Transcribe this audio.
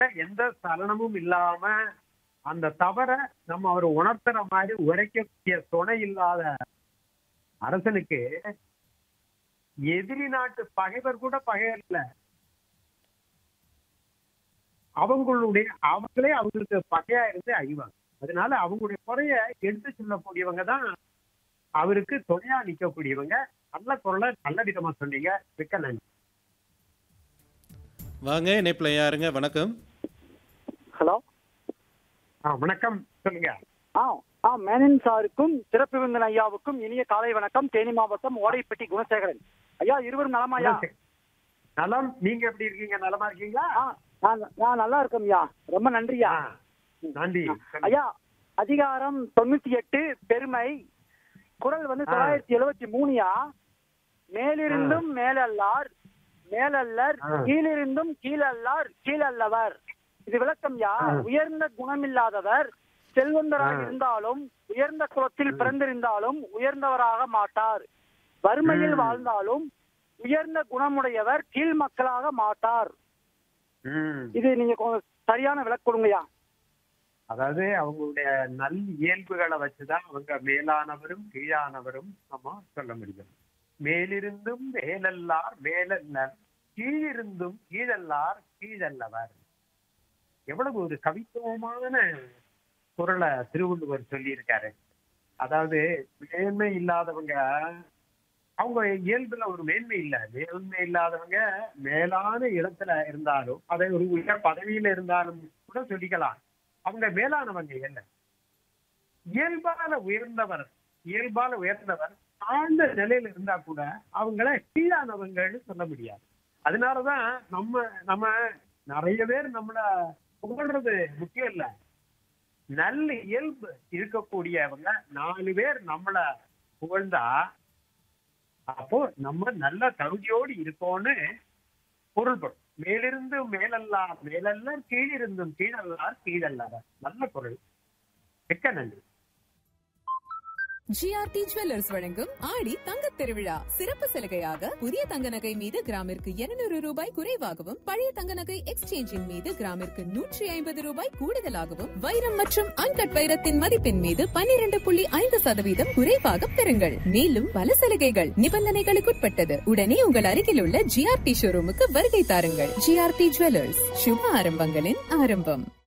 எந்த சலனமும் இல்லாம அந்த தவற நம்ம அவர் உணர்த்துற மாதிரி உரைக்கக்கூடிய துணை இல்லாத அரசனுக்கு எதிரி நாட்டு பகைவர் கூட பகைவர் இல்ல அவங்களுடைய அவங்களே அவங்களுக்கு பகையா இருந்து அழிவாங்க அதனால அவங்களுடைய குறைய எடுத்து சொல்லக்கூடியவங்க தான் அவருக்கு துணையா நிக்கக்கூடியவங்க நல்ல குரலை நல்ல விதமா சொன்னீங்க மிக்க நன்றி வாங்க இணைப்பில் யாருங்க வணக்கம் ஹலோ ஆ, வணக்கம் சொல்லுங்க ஆ ஆ மேனன் சாருக்கும் சிறப்பு விருந்தின் ஐயாவுக்கும் இனிய காலை வணக்கம் தேனி மாவட்டம் ஓடைப்பட்டி குணசேகரன் ஐயா இருவரும் நலமா ஐயா நலம் நீங்க எப்படி இருக்கீங்க நலமா இருக்கீங்களா ஆ நான் நான் நல்லா இருக்கேன் ஐயா ரொம்ப நன்றியா ஆ, நன்றி ஐயா அதிகாரம் தொண்ணூத்தி எட்டு பெருமை குரல் வந்து ஆ. தொள்ளாயிரத்தி எழுவத்தி மூணுயா மேலிருந்தும் மேலல்லார் மேலல்லர் ஆ. கீழிருந்தும் கீழல்லார் கீழல்லவர் இது விளக்கம் யா ஆ. உயர்ந்த குணமில்லாதவர் செல்வந்தராக ஆ. இருந்தாலும் உயர்ந்த குலத்தில் பிறந்திருந்தாலும் உயர்ந்தவராக மாட்டார் வறுமையில் ம். வாழ்ந்தாலும் உயர்ந்த குணமுடையவர் கீழ் மக்களாக மாட்டார் ம். இது நீங்க கொஞ்சம் சரியான விளக்கு கொடுங்கய்யா அதாவது அவங்களுடைய நல் இயல்புகளை வச்சுதான் அவங்க மேலானவரும் கீழானவரும் நம்ம சொல்ல முடியும் மேலிருந்தும் மேலல்லார் மேலல்லர் கீழிருந்தும் கீழல்லார் கீழல்லவர் எவ்வளவு ஒரு கவித்துவமான குரலை திருவள்ளுவர் சொல்லியிருக்காரு அதாவது மேன்மை இல்லாதவங்க அவங்க இயல்புல ஒரு மேன்மை இல்ல மேன்மை இல்லாதவங்க மேலான இடத்துல இருந்தாலும் அதை ஒரு உயர் பதவியில இருந்தாலும் கூட சொல்லிக்கலாம் அவங்க மேலானவங்க என்ன இயல்பால உயர்ந்தவர் இயல்பால உயர்ந்தவர் தாழ்ந்த நிலையில இருந்தா கூட அவங்கள கீழானவங்கன்னு சொல்ல முடியாது அதனாலதான் நம்ம நம்ம நிறைய பேர் நம்மள புகழ்றது முக்கியம் இல்ல நல்ல இயல்பு இருக்கக்கூடியவங்க நாலு பேர் நம்மள புகழ்ந்தா அப்போ நம்ம நல்ல தகுதியோடு இருக்கோம்னு பொருள்படும் மேலிருந்து மேலல்லார் மேலல்லார் கீழிருந்தும் கீழல்லார் கீழல்லார் நல்ல பொருள் மிக்க நன்றி ஜிஆர்டி ஜுவல்லர்ஸ் வழங்கும் ஆடி தங்கத் திருவிழா சிறப்பு சலுகையாக புதிய தங்க நகை மீது கிராமிற்கு 200 ரூபாய் குறைவாகவும் பழைய தங்க நகை எக்ஸ்சேஞ்சின் மீது கிராமிற்கு நூற்றி ஐம்பது ரூபாய் கூடுதலாகவும் வைரம் மற்றும் அன்கட் வைரத்தின் மதிப்பின் மீது 12.5% புள்ளி ஐந்து சதவீதம் குறைவாக பெறுங்கள் மேலும் பல சலுகைகள் நிபந்தனைகளுக்குட்பட்டது உடனே உங்கள் அருகில் உள்ள ஜிஆர்டி ஷோரூமுக்கு வருகை தாருங்கள் ஜிஆர்டி ஜுவல்லர்ஸ் சுப ஆரம்பங்களின் ஆரம்பம்